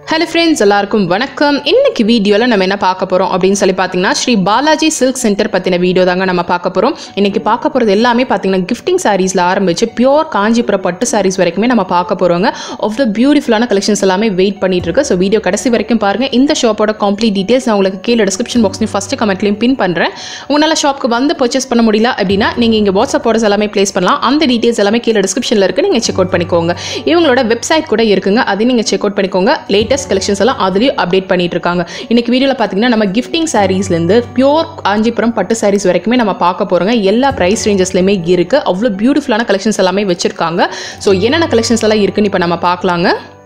hello friends எல்லாருக்கும் வணக்கம் இன்னைக்கு வீடியோவில் நம்ம என்ன பார்க்க போகிறோம் அப்படின்னு சொல்லி பார்த்தீங்கன்னா ஸ்ரீ பாலாஜி சில்க் சென்டர் பற்றின வீடியோ தாங்க நம்ம பார்க்க போகிறோம் இன்னைக்கு பார்க்க போகிறது எல்லாமே பார்த்தீங்கன்னா கிஃப்டிங் சாரீஸில் ஆரம்பிச்சு பியோர் காஞ்சிபுரம் பட்டு சாரீஸ் வரைக்குமே நம்ம பார்க்க போகிறோங்க ஆஃப் த பியூட்டிஃபுல்லான கலெக்ஷன்ஸ் எல்லாமே வெயிட் பண்ணிட்டு இருக்கு ஸோ வீடியோ கடைசி வரைக்கும் பாருங்கள் இந்த ஷாப்போட கம்ப்ளீட் டீட்டெயில்ஸ் நான் உங்களுக்கு கீழே டிஸ்கிரிப்ஷன் பாக்ஸ்லையும் ஃபஸ்ட்டு கமெண்ட்லையும் பின் பண்ணுறேன் உங்களால் ஷாப்க்கு வந்து பர்ச்சேஸ் பண்ண முடியல அப்படின்னா நீங்கள் இங்கே வாட்ஸ்அப் ஆர்டர்ஸ் எல்லாமே ப்ளேஸ் பண்ணலாம் அந்த டீட்டெயில்ஸ் எல்லாமே கீழே டிஸ்கிரிப்ஷனில் இருக்குது நீங்கள் செக் அவுட் பண்ணிக்கோங்க இவங்களோட வெப்சைட் கூட இருக்குங்க அதையும் நீங்கள் செக் அவுட் பண்ணிக்கோங்க லேட்டஸ்ட் கலெக்ஷன்ஸ் எல்லாம் அதுலேயும் அப்டேட் பண்ணிட்டு இருக்காங்க இன்னைக்கு வீடியோவில் பார்த்தீங்கன்னா நம்ம கிஃப்டிங் சாரீஸ்லேருந்து பியோர் காஞ்சிபுரம் பட்டு சாரீஸ் வரைக்குமே நம்ம பார்க்க போகிறோங்க எல்லா ப்ரைஸ் ரேஞ்சஸ்லையுமே இருக்குது அவ்வளோ பியூட்டிஃபுல்லான கலெக்ஷன்ஸ் எல்லாமே வச்சிருக்காங்க ஸோ என்னென்ன கலெக்ஷன்ஸ் எல்லாம் இருக்குன்னு இப்போ நம்ம பார்க்கலாங்க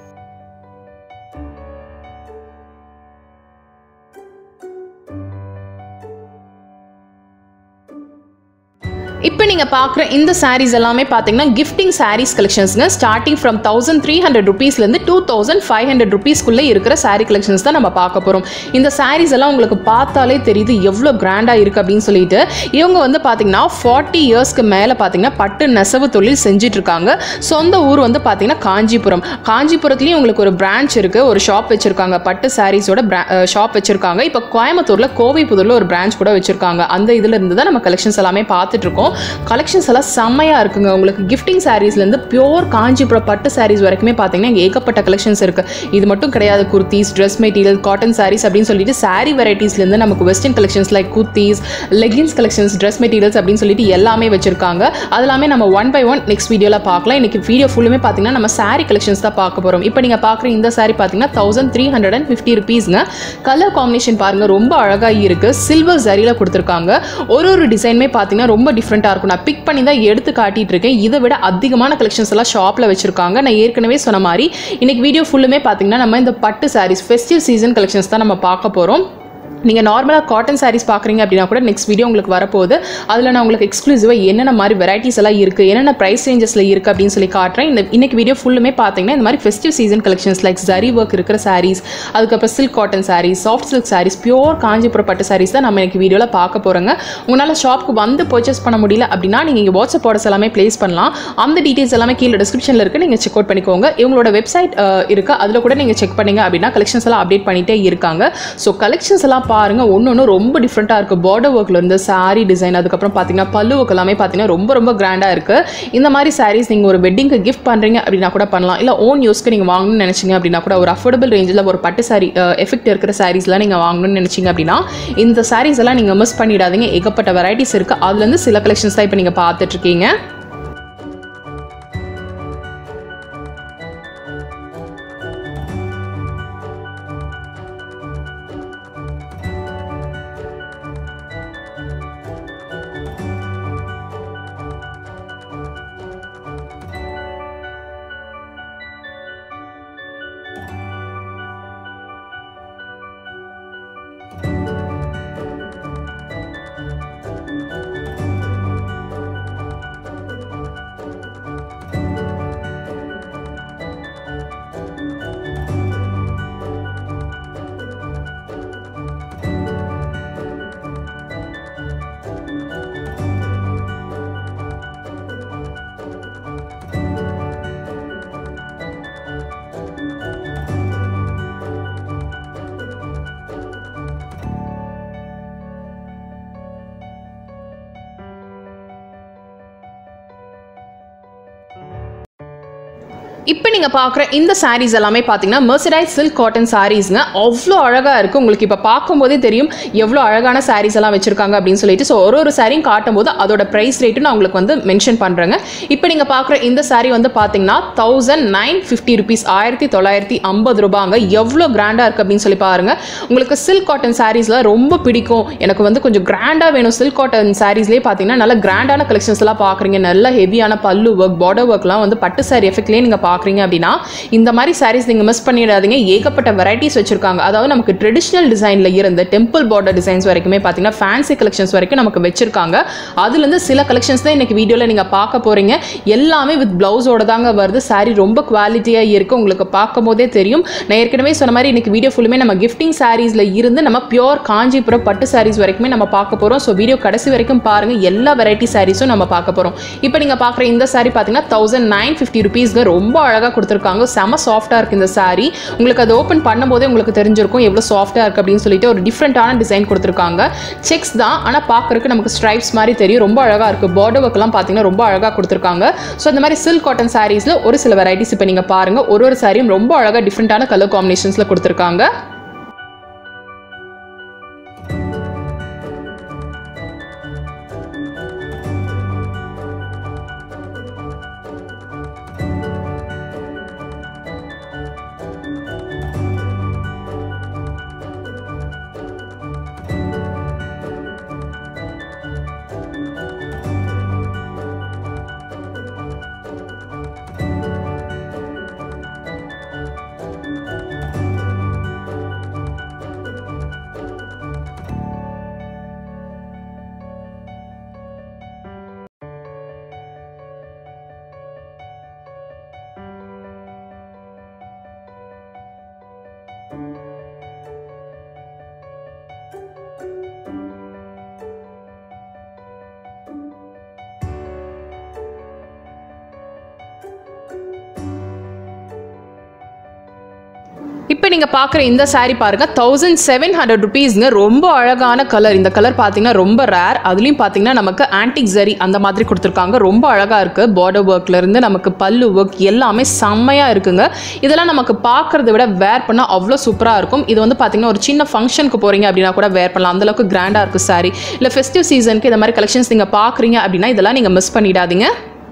இப்போ நீங்கள் பார்க்குற இந்த சாரீஸ் எல்லாமே பார்த்தீங்கன்னா கிஃப்டிங் சாரீஸ் கலெக்ஷன்ஸ்ங்க starting from thousand three hundred ருபீஸ்லேருந்து டூ தௌசண்ட் ஃபைவ் ஹண்ட்ரட் ருபீஸ்க்குள்ளே இருக்கிற சாரீ கலெக்ஷன்ஸ் தான் நம்ம பார்க்க போகிறோம் இந்த சாரீஸ் எல்லாம் உங்களுக்கு பார்த்தாலே தெரியுது எவ்வளோ கிராண்டாக இருக்குது அப்படின்னு சொல்லிட்டு இவங்க வந்து பார்த்தீங்கன்னா ஃபார்ட்டி இயர்ஸ்க்கு மேலே பார்த்தீங்கன்னா பட்டு நெசவு தொழில் செஞ்சுட்டு இருக்காங்க சொந்த ஊர் வந்து பார்த்தீங்கன்னா காஞ்சிபுரம் காஞ்சிபுரத்துலேயும் உங்களுக்கு ஒரு பிரான்ச் இருக்குது ஒரு ஷாப் வச்சுருக்காங்க பட்டு சாரீஸோட ஷாப் வச்சுருக்காங்க இப்போ கோயம்புத்தூரில் கோவைப்புதூரில் ஒரு பிரான்ச் கூட வச்சுருக்காங்க அந்த இதில் இருந்து தான் நம்ம கலெக்ஷன்ஸ் எல்லாமே பார்த்துட்டு இருக்கோம் கலெக்ஷன்ஸ் எல்லாம் செம்மையாக இருக்குங்க உங்களுக்கு கிஃப்டிங் சாரீஸ்லேருந்து பியோர் காஞ்சிபுரம் பட்டு சாரீஸ் வரைக்குமே பார்த்தீங்கன்னா இங்கே ஏகப்பட்ட கலெக்ஷன்ஸ் இருக்குது இது மட்டும் கிடையாது kurtis dress material cotton sarees அப்படின்னு சொல்லிட்டு சாரீ வெரைட்டிஸ்லேருந்து நமக்கு western collections like kurtis leggings collections dress materials அப்படின்னு சொல்லிட்டு எல்லாமே வச்சிருக்காங்க அது எல்லாமே நம்ம ஒன் பை ஒன் நெக்ஸ்ட் வீடியோவில் பார்க்கலாம் இன்னைக்கு வீடியோ ஃபுல்லுமே பார்த்தீங்கன்னா நம்ம சாரீ கலெக்ஷன்ஸ் தான் பார்க்க போகிறோம் இப்போ நீங்கள் பார்க்குற இந்த சாரீ பார்த்தீங்கன்னா thousand three hundred and fifty ருபீஸ்ங்க கலர் காம்பினேஷன் பாருங்கள் ரொம்ப அழகாக இருக்குது சில்வர் ஜரியில் கொடுத்துருக்காங்க ஒரு ஒரு டிசைனுமே பார்த்தீங்கன்னா ரொம்ப டிஃப்ரெண்ட்டாக இருக்கும் நான் பிக் பண்ணி தான் எடுத்து காட்டிட்டு இருக்கேன் இதை விட அதிகமான கலெக்ஷன்ஸ் எல்லாம் ஷாப்பில் வச்சிருக்காங்க நான் ஏற்கனவே சொன்ன மாதிரி இன்னைக்கு வீடியோ ஃபுல்லுமே பார்த்தீங்கன்னா நம்ம இந்த பட்டு சாரீஸ் ஃபெஸ்டிவ் சீசன் கலெக்ஷன்ஸ் தான் நம்ம பார்க்க போகிறோம் நீங்கள் நார்மலாக காட்டன் சாரீஸ் பார்க்குறீங்க அப்படின்னா கூட நெக்ஸ்ட் வீடியோ உங்களுக்கு வரப்போகுது அதில் நான் உங்களுக்கு எக்ஸ்க்ளூசிவாக என்னென்ன மாதிரி வெரைட்டிஸ் எல்லாம் இருக்குது என்னென்ன ப்ரைஸ் ரேஞ்சஸில் இருக்குது அப்படின்னு சொல்லி காட்டுறேன் இந்த இன்னைக்கு வீடியோ ஃபுல்லுமே பார்த்தீங்கன்னா இந்த மாதிரி festive season collections like zari work இருக்கிற சாரீஸ் அதுக்கப்புறம் silk cotton sarees soft silk sarees pure Kanchipuram பட்டு சாரீஸ் தான் நம்ம இன்னைக்கு வீடியோவில் பார்க்க போகிறோங்க உங்களால் ஷாப்புக்கு வந்து பர்ச்சேஸ் பண்ண முடியல அப்படின்னா நீங்கள் இங்கே வாட்ஸ்அப் ஆர்டர்ஸ் எல்லாமே ப்ளேஸ் பண்ணலாம் அந்த டீட்டெயில்ஸ் எல்லாமே கீழே டிஸ்கிரிப்ஷனில் இருக்குது நீங்கள் செக் அவுட் பண்ணிக்கோங்க இவங்களோட வெப்சைட் இருக்குது அதில் கூட நீங்கள் செக் பண்ணீங்க அப்படின்னா கலெக்ஷன்ஸ் எல்லாம் அப்டேட் பண்ணிகிட்டே இருக்காங்க ஸோ கலெக்ஷன்ஸ் எல்லாம் பாருங்கள் ஒன்று ஒன்று ரொம்ப டிஃப்ரெண்ட்டாக இருக்குது பார்டர் ஒர்க்கில் இருந்து சாரீ டிசைன் அதுக்கப்புறம் பார்த்தீங்கன்னா பல்லு ஒர்க் எல்லாமே பார்த்தீங்கன்னா ரொம்ப ரொம்ப கிராண்டாக இருக்குது இந்த மாதிரி சாரீஸ் நீங்கள் ஒரு வெட்டிங்க்கு கிஃப்ட் பண்ணுறீங்க அப்படின்னா கூட பண்ணலாம் இல்லை ஓன் யூஸ்க்கு நீங்கள் வாங்கணும்னு நினச்சிங்க அப்படின்னா கூட ஒரு அஃபோர்டபுள் ரேஞ்சில் ஒரு பட்டு சாரி எஃபெக்ட் இருக்கிற சாரீஸ்லாம் நீங்கள் வாங்கணும்னு நினச்சிங்க அப்படின்னா இந்த சாரீஸ் எல்லாம் நீங்கள் மிஸ் பண்ணிடாதீங்க ஏகப்பட்ட வெரைட்டிஸ் இருக்குது அதுலேருந்து சில கலெக்ஷன்ஸ் தான் இப்போ நீங்கள் பார்த்துட்ருக்கீங்க இப்போ நீங்கள் பார்க்குற இந்த சாரீஸ் எல்லாமே பார்த்தீங்கன்னா மெர்சரைஸ் சில்க் காட்டன் சாரீஸ்ங்க அவ்வளோ அழகாக இருக்குது உங்களுக்கு இப்போ பார்க்கும்போதே தெரியும் எவ்வளோ அழகான சாரீஸ் எல்லாம் வச்சுருக்காங்க அப்படின்னு சொல்லிட்டு ஸோ ஒரு ஒரு சாரியும் காட்டும்போது அதோட ப்ரைஸ் ரேட்டும் நான் உங்களுக்கு வந்து மென்ஷன் பண்ணுறேங்க இப்போ நீங்கள் பார்க்குற இந்த சாரீ வந்து பார்த்தீங்கன்னா தௌசண்ட் நைன் ஃபிஃப்டி ருபீஸ் ஆயிரத்தி தொள்ளாயிரத்தி ஐம்பது ரூபாங்க எவ்வளோ கிராண்டாக இருக்குது அப்படின்னு சொல்லி பாருங்கள் உங்களுக்கு சில்க் காட்டன் சாரீஸ்லாம் ரொம்ப பிடிக்கும் எனக்கு வந்து கொஞ்சம் கிராண்டாக வேணும் சில்க் காட்டன் சாரீஸ்லேயே பார்த்தீங்கன்னா நல்ல கிராண்டான கலெக்ஷன்ஸ் எல்லாம் பார்க்குறீங்க நல்ல ஹெவியான பல்லு ஒர்க் பார்டர் ஒர்க்லாம் வந்து பட்டு சாரி எஃபெக்ட்லேயே நீங்கள் பார்க்குறீங்க அப்படின்னா இந்த மாதிரி சாரீஸ் நீங்கள் மிஸ் பண்ணிடாதீங்க ஏகப்பட்ட வெரைட்டிஸ் வச்சிருக்காங்க அதாவது நமக்கு ட்ரெடிஷ்னல் டிசைனில் இருந்து டெம்பிள் பார்டர் டிசைன்ஸ் வரைக்குமே பார்த்தீங்கன்னா ஃபேன்சி கலெக்ஷன்ஸ் வரைக்கும் நமக்கு வச்சிருக்காங்க அதுலேருந்து சில கலெக்ஷன்ஸ் தான் இன்னைக்கு வீடியோவில் நீங்கள் பார்க்க போகிறீங்க எல்லாமே வித் ப்ளவுஸோட தாங்க வருது சாரீ ரொம்ப குவாலிட்டியாக இருக்குது உங்களுக்கு பார்க்கும் போதே தெரியும் நான் ஏற்கனவே சொன்ன மாதிரி இன்னைக்கு வீடியோ ஃபுல்லுமே நம்ம கிஃப்டிங் சாரீஸில் இருந்து நம்ம பியோர் காஞ்சிபுரம் பட்டு சாரீஸ் வரைக்குமே நம்ம பார்க்க போகிறோம் ஸோ வீடியோ கடைசி வரைக்கும் பாருங்கள் எல்லா வெரைட்டி சாரீஸும் நம்ம பார்க்க போகிறோம் இப்போ நீங்கள் பார்க்குற இந்த சாரீ பார்த்தீங்கன்னா தௌசண்ட் நைன் ஃபிஃப்டி ருபீஸ்க்கு ரொம்ப அழகாக கொடுத்துருக்காங்க செம சாஃப்டாக இருக்குது இந்த saree உங்களுக்கு அது ஓப்பன் பண்ணும்போதே உங்களுக்கு தெரிஞ்சிருக்கும் எவ்வளோ சாஃப்டாக இருக்குது அப்படின்னு சொல்லிட்டு ஒரு டிஃப்ரெண்ட்டான டிசைன் கொடுத்துருக்காங்க செக்ஸ் தான் ஆனால் பார்க்கறதுக்கு நமக்கு ஸ்ட்ரைப்ஸ் மாதிரி தெரியும் ரொம்ப அழகாக இருக்குது பார்டர் ஒர்க்லாம் பார்த்தீங்கன்னா ரொம்ப அழகாக கொடுத்துருக்காங்க ஸோ இந்த மாதிரி சில்க் காட்டன் சாரீஸில் ஒரு சில வெரைட்டிஸ் இப்போ நீங்கள் பாருங்கள் ஒரு ஒரு சாரியும் ரொம்ப அழகாக டிஃப்ரெண்ட்டான கலர் காம்பினேஷன்ஸில் கொடுத்துருக்காங்க இப்போ நீங்கள் பார்க்குற இந்த saree பாருங்க தௌசண்ட் செவன் ஹண்ட்ரட் ருபீஸ்ங்க ரொம்ப அழகான கலர் இந்த கலர் பார்த்தீங்கன்னா ரொம்ப ரேர் அதுலேயும் பார்த்தீங்கன்னா நமக்கு ஆன்டிக் ஜரி அந்த மாதிரி கொடுத்துருக்காங்க ரொம்ப அழகாக இருக்குது பார்டர் ஒர்க்லேருந்து நமக்கு பல்லு ஒர்க் எல்லாமே செம்மையாக இருக்குங்க இதெல்லாம் நமக்கு பார்க்குறத விட வேர் பண்ணால் அவ்வளோ சூப்பராக இருக்கும் இது வந்து பார்த்தீங்கன்னா ஒரு சின்ன ஃபங்க்ஷனுக்கு போகிறீங்க அப்படின்னா கூட வேர் பண்ணலாம் அந்தளவுக்கு கிராண்டாக இருக்குது saree இல்லை ஃபெஸ்டிவ் சீசனுக்கு இந்த மாதிரி கலெக்ஷன்ஸ் நீங்கள் பார்க்குறீங்க அப்படின்னா இதெல்லாம் நீங்கள் மிஸ் பண்ணிடாதீங்க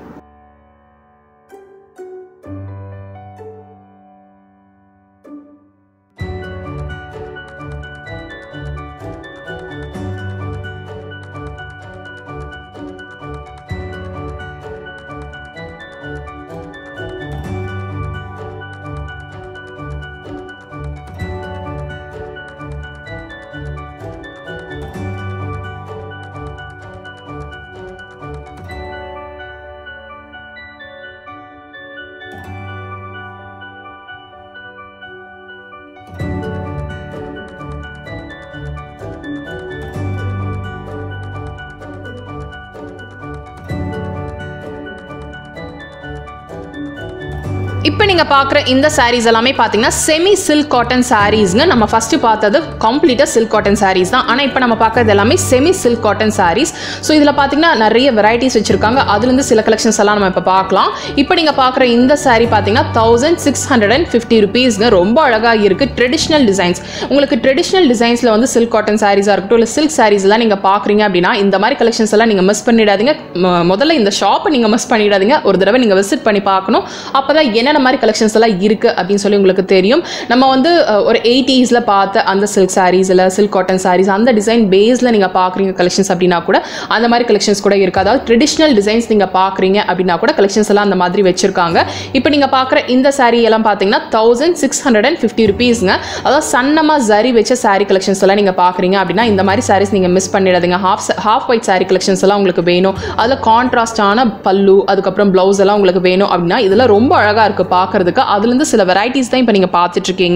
இப்போ நீங்கள் பார்க்குற இந்த sarees எல்லாமே பார்த்தீங்கன்னா செமி சில்க் காட்டன் சாரீஸ்ங்க நம்ம ஃபஸ்ட்டு பார்த்தது கம்ப்ளீட்டாக சில்க் காட்டன் sarees தான் ஆனால் இப்போ நம்ம பார்க்குறது எல்லாமே semi silk cotton sarees so இதில் பார்த்தீங்கன்னா நிறைய வெரைட்டிஸ் வச்சுருக்காங்க அதுலேருந்து சில கலெக்ஷன்ஸ் எல்லாம் நம்ம இப்போ பார்க்கலாம் இப்போ நீங்கள் பார்க்குற இந்த saree பார்த்தீங்கன்னா thousand six hundred and fifty ருபீஸ்ங்க ரொம்ப அழகாக இருக்குது ட்ரெடிஷ்னல் டிசைன்ஸ் உங்களுக்கு ட்ரெடிஷ்னல் டிசைன்ஸில் வந்து சில்க் காட்டன் சாரீஸாக இருக்கட்டும் இல்லை சில்க் சாரீஸ்லாம் நீங்கள் பார்க்குறீங்க அப்படின்னா இந்த மாதிரி கலெக்ஷன்ஸ் எல்லாம் நீங்கள் மிஸ் பண்ணிடாதீங்க ம- முதல்ல இந்த ஷாப்பை நீங்கள் மிஸ் பண்ணிடாதீங்க ஒரு தடவை நீங்கள் விசிட் பண்ணி பார்க்கணும் அப்போ தான் என்னென்ன மாதிரி கலெக்ஷன்ஸ் எல்லாம் இருக்குது அப்படின்னு சொல்லி உங்களுக்கு தெரியும் நம்ம வந்து அஹ், ஒரு எயிட்டிஸில் பார்த்த அந்த சில்க் சாரீஸ் இல்லை சில்க் காட்டன் சாரீஸ் அந்த டிசைன் பேஸில் நீங்கள் பார்க்குறீங்க கலெக்ஷன்ஸ் அப்படின்னா கூட அந்த மாதிரி கலெக்ஷன்ஸ் கூட இருக்குது அதாவது ட்ரெடிஷ்னல் டிசைன்ஸ் நீங்கள் பார்க்குறீங்க அப்படின்னா கூட கலெக்ஷன்ஸ் எல்லாம் அந்த மாதிரி வச்சுருக்காங்க இப்போ நீங்கள் பார்க்குற இந்த saree எல்லாம் பார்த்தீங்கன்னா thousand six hundred and fifty ருபீஸ்ங்க அதாவது சன்னமாக ஜரி வச்ச saree கலெக்ஷன்ஸ் எல்லாம் நீங்கள் பார்க்குறீங்க அப்படின்னா இந்த மாதிரி sarees நீங்கள் மிஸ் பண்ணிடாதீங்க half half white saree collections எல்லாம் உங்களுக்கு வேணும் அதில் கான்ட்ராஸ்டான பல்லு அதுக்கப்புறம் ப்ளவுஸ் எல்லாம் உங்களுக்கு வேணும் அப்படின்னா இதெல்லாம் ரொம்ப அழகாக இருக்குது பார்க்கறதுக்கு அதுலேருந்து சில வெரைட்டிஸ் தான் இப்போ நீங்கள் பார்த்துட்ருக்கீங்க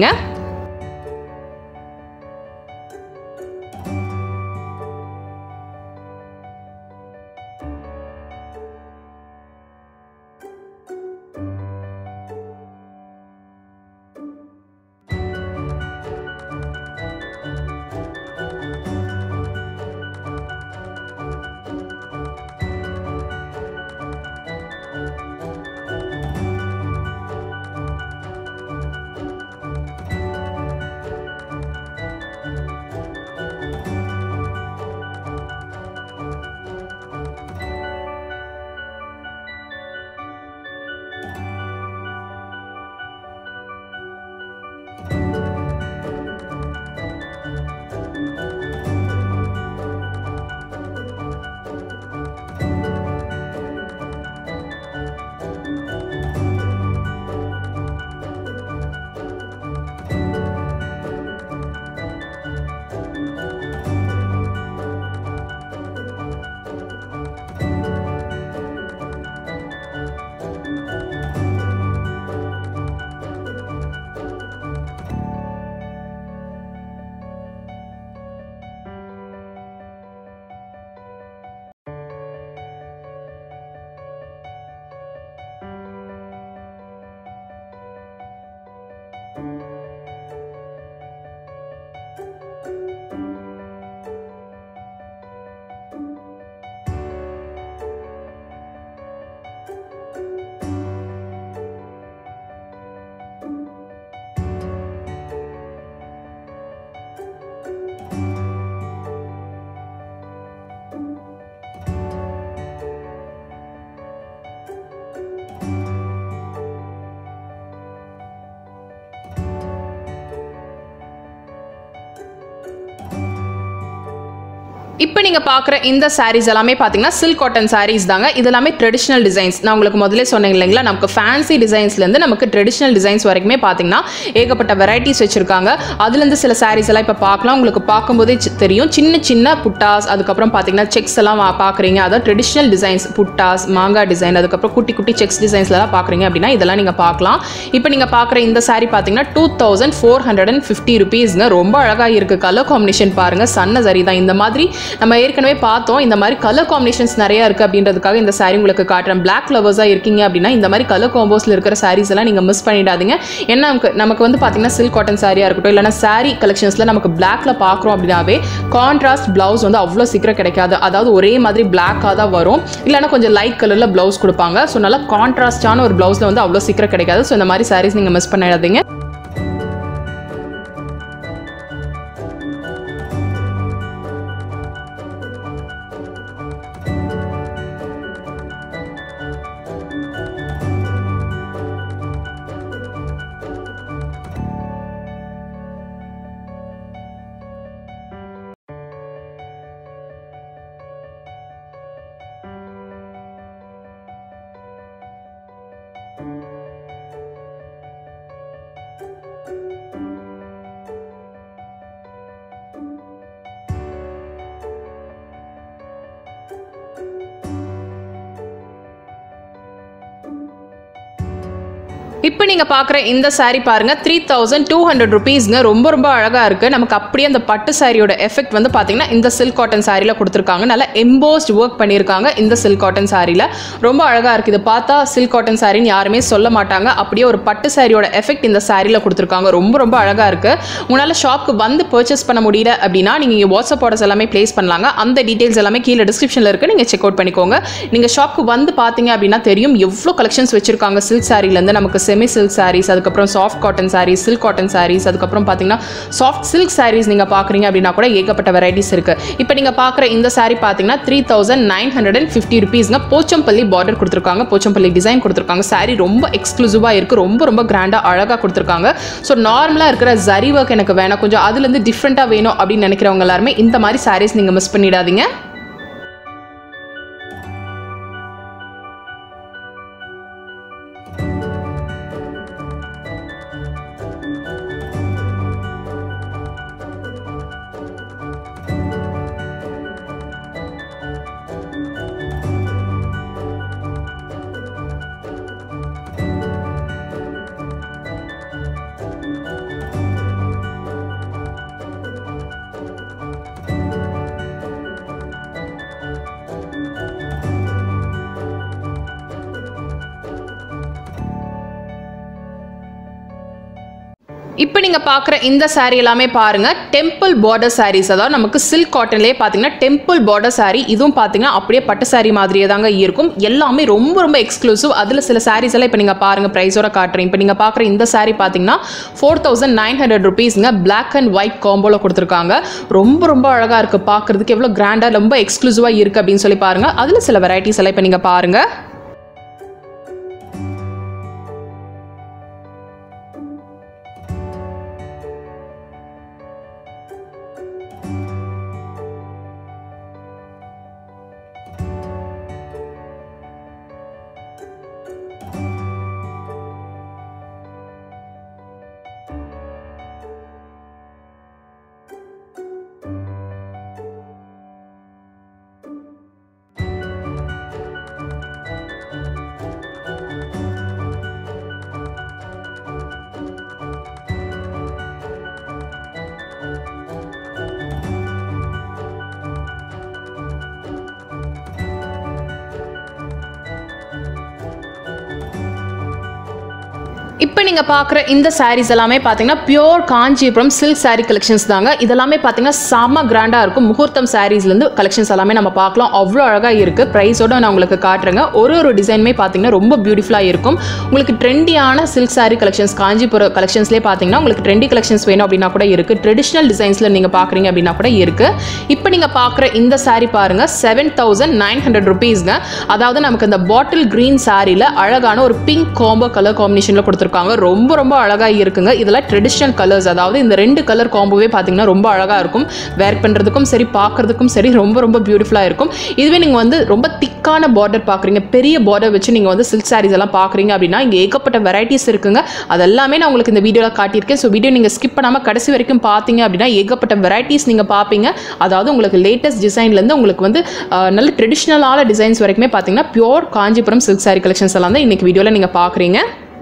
இப்போ நீங்கள் பார்க்குற இந்த சாரீஸ் எல்லாமே பார்த்தீங்கன்னா சில்க் காட்டன் சாரீஸ் தாங்க இது எல்லாமே ட்ரெடிஷ்னல் டிசைன்ஸ் நான் உங்களுக்கு முதல்ல சொன்னேன் இல்லைங்களா நமக்கு ஃபேன்சி டிசைன்ஸ்லேருந்து நமக்கு ட்ரெடிஷ்னல் டிசைன்ஸ் வரைக்குமே பார்த்தீங்கன்னா ஏகப்பட்ட வெரைட்டிஸ் வச்சுருக்காங்க அதுலேருந்து சில சாரீஸ் எல்லாம் இப்போ பார்க்கலாம் உங்களுக்கு பார்க்கும்போதே சி- தெரியும் சின்ன சின்ன புட்டாஸ் அதுக்கப்புறம் பார்த்தீங்கன்னா செக்ஸ் எல்லாம் வா- பார்க்குறீங்க அதாவது ட்ரெடிஷ்னல் டிசைன்ஸ் புட்டாஸ் மாங்காய் டிசைன் அதுக்கப்புறம் குட்டி குட்டி செக்ஸ் டிசைன்ஸ்லாம் பார்க்குறீங்க அப்படின்னா இதெல்லாம் நீங்கள் பார்க்கலாம் இப்போ நீங்கள் பார்க்குற இந்த saree பார்த்தீங்கன்னா two thousand four hundred and fifty ருபீஸ்ங்க ரொம்ப அழகாக இருக்குது கலர் காம்பினேஷன் பாருங்கள் சன்ன சரி தான் இந்த மாதிரி நம்ம ஏற்கனவே பார்த்தோம் இந்த மாதிரி கலர் காம்பினேஷன்ஸ் நிறைய இருக்குது அப்படின்றதுக்காக இந்த saree உங்களுக்கு காட்டுறேன் பிளாக் ஃப்ளவர்ஸாக இருக்கீங்க அப்படின்னா இந்த மாதிரி கலர் காம்போஸில் இருக்கிற sarees எல்லாம் நீங்கள் மிஸ் பண்ணிடாதீங்க ஏன்னா நமக்கு நமக்கு வந்து பார்த்தீங்கன்னா சில்க் காட்டன் சாரியாக இருக்கட்டும் இல்லைனா saree கலெக்ஷன்ஸில் நமக்கு பிளாக்ல பார்க்குறோம் அப்படின்னாவே கான்ட்ராஸ்ட் ப்ளவுஸ் வந்து அவ்வளோ சீக்கிரம் கிடைக்காது அதாவது ஒரே மாதிரி பிளாக்காக தான் வரும் இல்லைனா கொஞ்சம் லைட் கலரில் ப்ளவுஸ் கொடுப்பாங்க ஸோ நல்லா கான்ட்ராஸ்டான ஒரு ப்ளவுஸில் வந்து அவ்வளோ சீக்கிரம் கிடைக்காது ஸோ இந்த மாதிரி sarees நீங்கள் மிஸ் பண்ணிடாதீங்க இப்போ நீங்கள் பார்க்குற இந்த saree பாருங்க த்ரீ தௌசண்ட் டூ ஹண்ட்ரட் ருபீஸ்ங்க ரொம்ப ரொம்ப அழகாக இருக்குது நமக்கு அப்படியே அந்த பட்டு சாரியோட எஃபெக்ட் வந்து பார்த்தீங்கன்னா இந்த சில்க் காட்டன் சாரியில் கொடுத்துருக்காங்க நல்லா எம்போஸ்ட் ஒர்க் பண்ணியிருக்காங்க இந்த சில்க் காட்டன் சாரியில் ரொம்ப அழகாக இருக்குது இது பார்த்தா சில்க் காட்டன் சாரின்னு யாருமே சொல்ல மாட்டாங்க அப்படியே ஒரு பட்டு சாரியோட எஃபெக்ட் இந்த சாரியில் கொடுத்துருக்காங்க ரொம்ப ரொம்ப அழகாக இருக்குது உங்களால் ஷாப்க்கு வந்து பர்ச்சேஸ் பண்ண முடியல அப்படின்னா நீங்கள் இங்கே வாட்ஸ்அப் ஆர்டர்ஸ் எல்லாமே ப்ளேஸ் பண்ணலாங்க அந்த டீட்டெயில்ஸ் எல்லாமே கீழே டிஸ்கிரிப்ஷனில் இருக்குது நீங்கள் செக் அவுட் பண்ணிக்கோங்க நீங்கள் ஷாப்க்கு வந்து பார்த்தீங்க அப்படின்னா தெரியும் எவ்வளோ கலெக்ஷன்ஸ் வச்சிருக்காங்க சில்க் சாரிலேருந்து நமக்கு செமி சில்க் சாரீஸ் அதுக்கப்புறம் soft cotton sarees silk cotton sarees அதுக்கப்புறம் பார்த்தீங்கன்னா சாஃப்ட் சில்க் சாரீஸ் நீங்கள் பார்க்குறீங்க அப்படின்னா கூட ஏகப்பட்ட வெரைட்டிஸ் இருக்குது இப்போ நீங்கள் பார்க்குற இந்த saree பார்த்தீங்கன்னா three thousand nine hundred and fifty ருபீஸ்ங்க போச்சம்பள்ளி பார்டர் கொடுத்துருக்காங்க போச்சம்பள்ளி டிசைன் கொடுத்துருக்காங்க saree ரொம்ப எக்ஸ்க்ளூசிவாக இருக்குது ரொம்ப ரொம்ப கிராண்டாக அழகாக கொடுத்துருக்காங்க ஸோ நார்மலாக இருக்கிற ஜரி ஒர்க் எனக்கு வேணாம் கொஞ்சம் அதுலேருந்து டிஃப்ரெண்ட்டாக வேணும் அப்படின்னு நினைக்கிறவங்க எல்லாருமே இந்த மாதிரி சாரீஸ் நீங்கள் மிஸ் பண்ணிடாதீங்க இப்போ நீங்கள் பார்க்குற இந்த saree எல்லாமே பாருங்க டெம்பிள் பார்டர் sarees அதாவது நமக்கு சில்க் காட்டன்லேயே பார்த்தீங்கன்னா டெம்பிள் பார்டர் saree இதுவும் பார்த்தீங்கன்னா அப்படியே பட்டு saree மாதிரியே தாங்க இருக்கும் எல்லாமே ரொம்ப ரொம்ப எக்ஸ்க்ளூசிவ் அதில் சில sarees எல்லாம் இப்போ நீங்கள் பாருங்கள் ப்ரைஸோட காட்டுறேன் இப்போ நீங்கள் பார்க்குற இந்த saree பார்த்தீங்கன்னா ஃபோர் தௌசண்ட் நைன் ஹண்ட்ரட் ருபீஸ்ங்க பிளாக் அண்ட் ஒயிட் காம்போவில் கொடுத்துருக்காங்க ரொம்ப ரொம்ப அழகாக இருக்குது பார்க்குறதுக்கு எவ்வளோ கிராண்டாக ரொம்ப எக்ஸ்க்ளூசிவாக இருக்குது அப்படின்னு சொல்லி பாருங்கள் அதில் சில வெரைட்டிஸ் எல்லாம் இப்போ நீங்கள் பாருங்கள் இப்போ நீங்கள் பார்க்குற இந்த sarees எல்லாமே பார்த்தீங்கன்னா pure Kanchipuram silk saree collections தாங்க இதெல்லாமே பார்த்தீங்கன்னா செம்ம கிராண்டாக இருக்கும் முகூர்த்தம் சாரீஸ்லேருந்து கலெக்ஷன்ஸ் எல்லாமே நம்ம பார்க்கலாம் அவ்வளோ அழகாக இருக்குது ப்ரைஸோட நான் உங்களுக்கு காட்டுறேங்க ஒரு ஒரு டிசைனுமே பார்த்தீங்கன்னா ரொம்ப பியூட்டிஃபுல்லாக இருக்கும் உங்களுக்கு ட்ரெண்டியான சில்க் saree கலெக்ஷன்ஸ் காஞ்சிபுரம் கலெக்ஷன்ஸ்லேயே பார்த்தீங்கன்னா உங்களுக்கு ட்ரெண்டி கலெக்ஷன்ஸ் வேணும் அப்படின்னா கூட இருக்குது ட்ரெடிஷ்னல் டிசைன்ஸில் நீங்கள் பார்க்குறீங்க அப்படின்னா கூட இருக்குது இப்போ நீங்கள் பார்க்குற இந்த saree பாருங்கள் செவன் தௌசண்ட் நைன் ஹண்ட்ரட் ருபீஸ்ங்க அதாவது நமக்கு இந்த பாட்டில் க்ரீன் சாரியில் அழகான ஒரு பிங்க் காம்போ கலர் காம்பினேஷனில் கொடுத்துருக்காங்க கொடுத்துருக்காங்க ரொம்ப ரொம்ப அழகாக இருக்குங்க இதெல்லாம் ட்ரெடிஷ்னல் கலர்ஸ் அதாவது இந்த ரெண்டு கலர் காம்போவே பார்த்தீங்கன்னா ரொம்ப அழகாக இருக்கும் வேர் பண்ணுறதுக்கும் சரி பார்க்குறதுக்கும் சரி ரொம்ப ரொம்ப பியூட்டிஃபுல்லாக இருக்கும் இதுவே நீங்கள் வந்து ரொம்ப திக்கான பார்டர் பார்க்குறீங்க பெரிய பார்டர் வச்சு நீங்கள் வந்து சில்க் சாரீஸ் எல்லாம் பார்க்குறீங்க அப்படின்னா இங்கே ஏகப்பட்ட வெரைட்டிஸ் இருக்குங்க அதெல்லாமே நான் உங்களுக்கு இந்த வீடியோவில் காட்டியிருக்கேன் ஸோ வீடியோ நீங்கள் ஸ்கிப் பண்ணாமல் கடைசி வரைக்கும் பார்த்தீங்க அப்படின்னா ஏகப்பட்ட வெரைட்டிஸ் நீங்கள் பார்ப்பீங்க அதாவது உங்களுக்கு லேட்டஸ்ட் டிசைன்லேருந்து உங்களுக்கு வந்து அஹ், நல்ல ட்ரெடிஷ்னலான டிசைன்ஸ் வரைக்குமே பார்த்தீங்கன்னா pure Kanchipuram silk saree collections எல்லாம் தான் இன்றைக்கி வீடியோவில் நீங்கள் பார்க்குறீங்க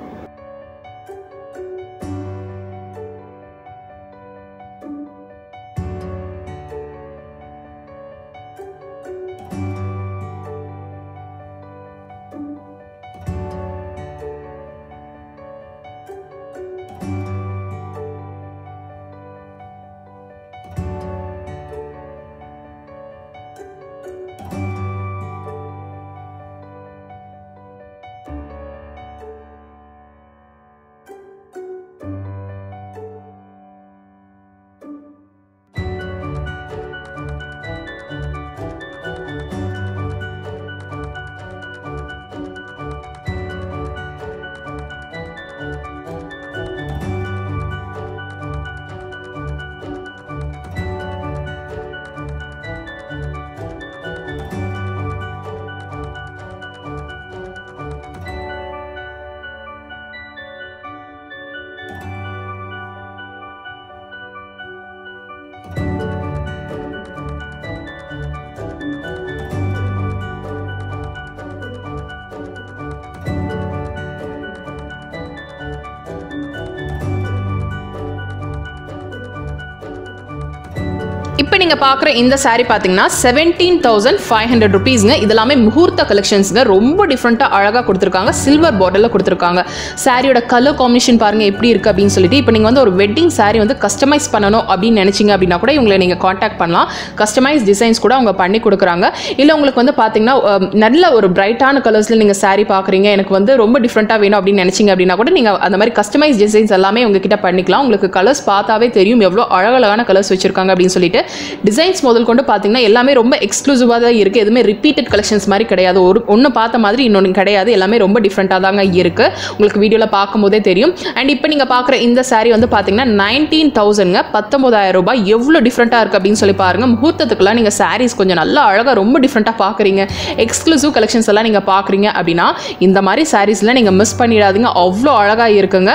இப்போ நீங்கள் பார்க்குற இந்த saree பார்த்தீங்கன்னா செவன்டீன் தௌசண்ட் ஃபைவ் ஹண்ட்ரட் ருபீஸ்ங்க இதெல்லாமே முகூர்த்த கலெக்ஷன்ஸுங்க ரொம்ப டிஃப்ரெண்ட்டாக அழகாக கொடுத்துருக்காங்க சில்வர் பார்டரில் கொடுத்துருக்காங்க சாரியோட கலர் காம்பினேஷன் பாருங்கள் எப்படி இருக்குது அப்படின்னு சொல்லிட்டு இப்போ நீங்கள் வந்து ஒரு வெட்டிங் saree வந்து கஸ்டமைஸ் பண்ணணும் அப்படின்னு நினச்சிங்க அப்படின்னா கூட இவங்களை நீங்கள் காண்டாக்ட் பண்ணலாம் கஸ்டமைஸ் டிசைன்ஸ் கூட அவங்க பண்ணி கொடுக்குறாங்க இல்லை உங்களுக்கு வந்து பார்த்தீங்கன்னா அஹ், நல்ல ஒரு பிரைட்டான கலர்ஸில் நீங்கள் saree பார்க்குறீங்க எனக்கு வந்து ரொம்ப டிஃப்ரெண்ட்டாக வேணும் அப்படின்னு நினச்சிங்க அப்படின்னா கூட நீங்கள் அந்த மாதிரி கஸ்டமைஸ் டிசைன்ஸ் எல்லாமே உங்ககிட்ட பண்ணிக்கலாம் உங்களுக்கு கலர்ஸ் பார்த்தாவே தெரியும் எவ்வளோ அழகழகான கலர்ஸ் வச்சிருக்காங்க அப்படின்னு சொல்லிட்டு டிசைன்ஸ் முதல் கொண்டு பார்த்தீங்கன்னா எல்லாமே ரொம்ப எக்ஸ்க்ளூசிவாக தான் இருக்குது எதுவுமே ரிப்பீட்டட் கலெக்ஷன்ஸ் மாதிரி கிடையாது ஒரு ஒன்று பார்த்த மாதிரி இன்னொன்று கிடையாது எல்லாமே ரொம்ப டிஃப்ரெண்ட்டாக தாங்க இருக்குது உங்களுக்கு வீடியோவில் பார்க்கும்போதே தெரியும் அண்ட் இப்போ நீங்கள் பார்க்குற இந்த saree வந்து பார்த்தீங்கன்னா நைன்டீன் தௌசண்ட்ங்க பத்தொம்பதாயிரம் ரூபாய் எவ்வளோ டிஃப்ரெண்ட்டாக இருக்குது அப்படின்னு சொல்லி பாருங்கள் முகூர்த்தத்துக்குலாம் நீங்கள் sarees கொஞ்சம் நல்லா அழகாக ரொம்ப டிஃப்ரெண்ட்டாக பார்க்குறீங்க எக்ஸ்க்ளூசிவ் கலெக்ஷன்ஸ் எல்லாம் நீங்கள் பார்க்குறீங்க அப்படின்னா இந்த மாதிரி சாரீஸ்லாம் நீங்கள் மிஸ் பண்ணிடாதீங்க அவ்வளோ அழகாக இருக்குங்க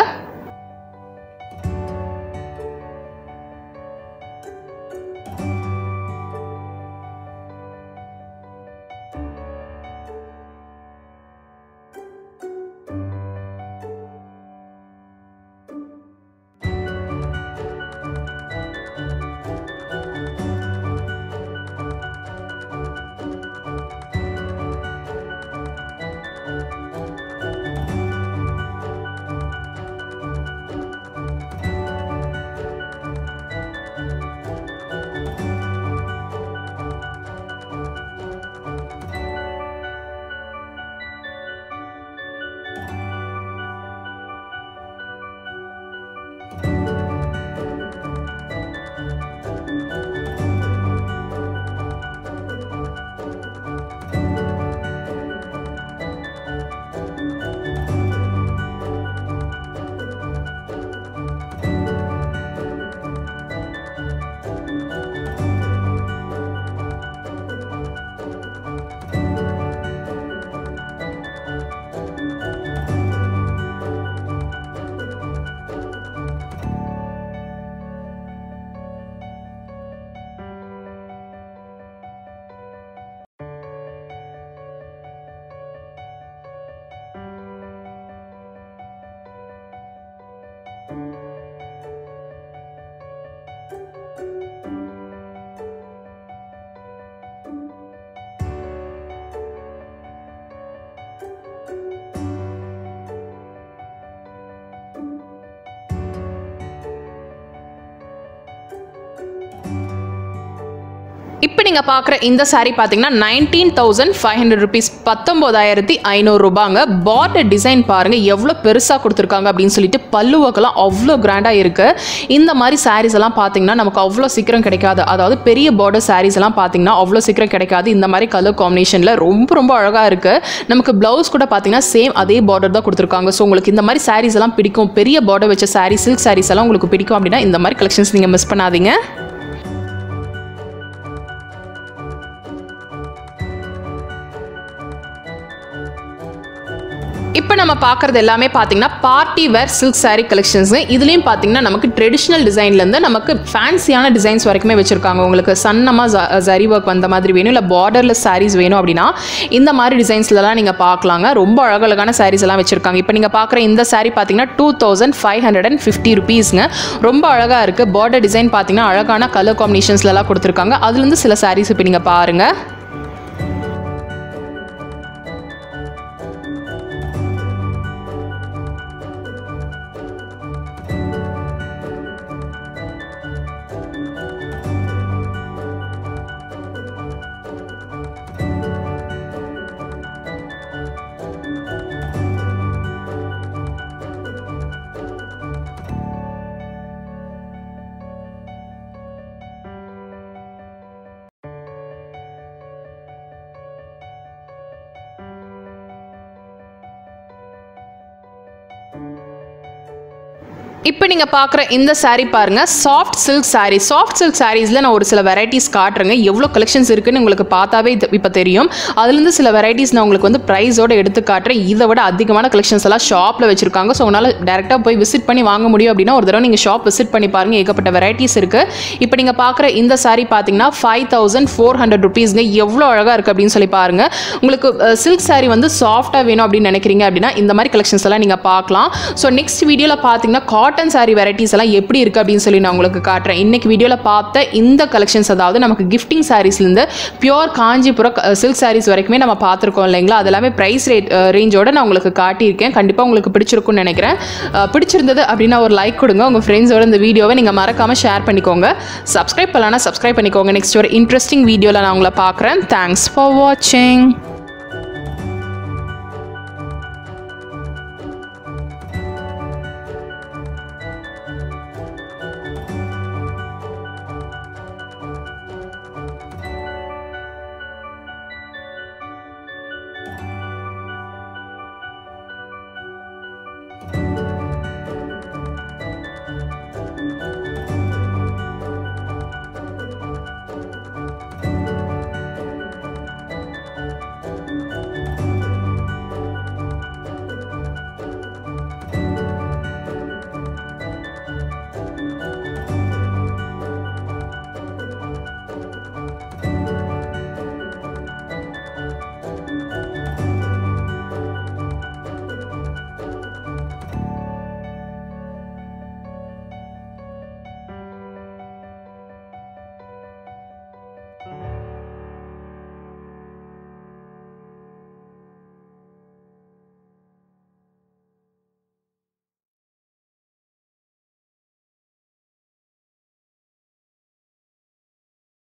நீங்கள் பார்க்குற இந்த saree பார்த்தீங்கன்னா nineteen thousand five hundred rupees பத்தொம்போதாயிரத்தி ஐநூறு ரூபாங்க பார்டர் டிசைன் பாருங்கள் எவ்வளோ பெருசாக கொடுத்துருக்காங்க அப்படின்னு சொல்லிட்டு பல்லுவக்கெல்லாம் அவ்வளோ கிராண்டாக இருக்குது இந்த மாதிரி sarees எல்லாம் பார்த்தீங்கன்னா நமக்கு அவ்வளோ சீக்கிரம் கிடைக்காது அதாவது பெரிய பார்டர் sarees எல்லாம் பார்த்தீங்கன்னா அவ்வளோ சீக்கிரம் கிடைக்காது இந்த மாதிரி கலர் காம்பினேஷனில் ரொம்ப ரொம்ப அழகாக இருக்குது நமக்கு ப்ளவுஸ் கூட பார்த்தீங்கன்னா சேம் அதே பார்டர் தான் கொடுத்துருக்காங்க ஸோ உங்களுக்கு இந்த மாதிரி sarees எல்லாம் பிடிக்கும் பெரிய பார்டர் வச்ச saree சில்க் sarees எல்லாம் உங்களுக்கு பிடிக்கும் அப்படின்னா இந்த மாதிரி கலெக்ஷன்ஸ் நீங்கள் மிஸ் பண்ணாதீங்க இப்போ நம்ம பார்க்குறது எல்லாமே பார்த்தீங்கன்னா party wear silk saree collections இதுலேயும் பார்த்தீங்கன்னா நமக்கு ட்ரெடிஷ்னல் டிசைன்லேருந்து நமக்கு ஃபேன்சியான டிசைன்ஸ் வரைக்குமே வச்சுருக்காங்க உங்களுக்கு சன்னமாக ஜரி ஒர்க் வந்த மாதிரி வேணும் இல்லை பார்டர்லெஸ் sarees வேணும் அப்படின்னா இந்த மாதிரி டிசைன்ஸ்லலாம் நீங்கள் பார்க்கலாங்க ரொம்ப அழகழகான sarees எல்லாம் வச்சுருக்காங்க இப்போ நீங்கள் பார்க்குற இந்த saree பார்த்தீங்கன்னா two thousand five hundred and fifty ருபீஸ்ங்க ரொம்ப அழகாக இருக்குது பார்டர் டிசைன் பார்த்தீங்கன்னா அழகான கலர் காம்பினேஷன்ஸ்லலாம் கொடுத்துருக்காங்க அதுலேருந்து சில sarees இப்போ நீங்கள் பாருங்கள் இப்போ நீங்கள் பார்க்குற இந்த saree பாருங்கள் soft silk saree soft silk சாரீஸில் நான் ஒரு சில வெரைட்டிஸ் காட்டுறேங்க எவ்வளோ கலெக்ஷன்ஸ் இருக்குன்னு உங்களுக்கு பார்த்தாவே இது இப்போ தெரியும் அதுலேருந்து சில வெரைட்டிஸ் நான் உங்களுக்கு வந்து ப்ரைஸோட எடுத்து காட்டுறேன் இதை விட அதிகமான கலெக்ஷன்ஸ் எல்லாம் ஷாப்பில் வச்சுருக்காங்க ஸோ உங்களால் டேரெக்டாக போய் விசிட் பண்ணி வாங்க முடியும் அப்படின்னா ஒரு தடவை நீங்கள் ஷாப் விசிட் பண்ணி பாருங்கள் ஏகப்பட்ட வெரைட்டிஸ் இருக்குது இப்போ நீங்கள் பார்க்குற இந்த saree பார்த்தீங்கன்னா ஃபைவ் தௌசண்ட் ஃபோர் ஹண்ட்ரட் ருபீஸ்ங்க எவ்வளோ அழகாக இருக்குது அப்படின்னு சொல்லி பாருங்கள் உங்களுக்கு சில்க் saree வந்து சாஃப்டாக வேணும் அப்படின்னு நினைக்கிறீங்க அப்படின்னா இந்த மாதிரி கலெக்ஷன்ஸ் எல்லாம் நீங்கள் பார்க்கலாம் ஸோ நெக்ஸ்ட் வீடியோவில் பார்த்தீங்கன்னா காட்டன் saree வெரைட்டிஸ் எல்லாம் எப்படி இருக்குது அப்படின்னு சொல்லி நான் உங்களுக்கு காட்டுறேன் இன்னைக்கு வீடியோவில் பார்த்த இந்த கலெக்ஷன்ஸ் அதாவது நமக்கு கிஃப்டிங் சாரீஸ்லேருந்து பியோர் காஞ்சிபுரம் சில்க் sarees வரைக்குமே நம்ம பார்த்துருக்கோம் இல்லைங்களா அது எல்லாமே ப்ரைஸ் ரேட் ரேஞ்சோட நான் உங்களுக்கு காட்டியிருக்கேன் கண்டிப்பாக உங்களுக்கு பிடிச்சிருக்கும்னு நினைக்கிறேன் அஹ், பிடிச்சிருந்தது அப்படின்னா ஒரு லைக் கொடுங்க உங்கள் ஃப்ரெண்ட்ஸோட இந்த வீடியோவை நீங்கள் மறக்காமல் ஷேர் பண்ணிக்கோங்க சப்ஸ்கிரைப் பண்ணலாம்னா சப்ஸ்கிரைப் பண்ணிக்கோங்க நெக்ஸ்ட் ஒரு இன்ட்ரெஸ்டிங் வீடியோவில் நான் உங்களை பார்க்குறேன் தேங்க்ஸ் ஃபார் வாட்சிங்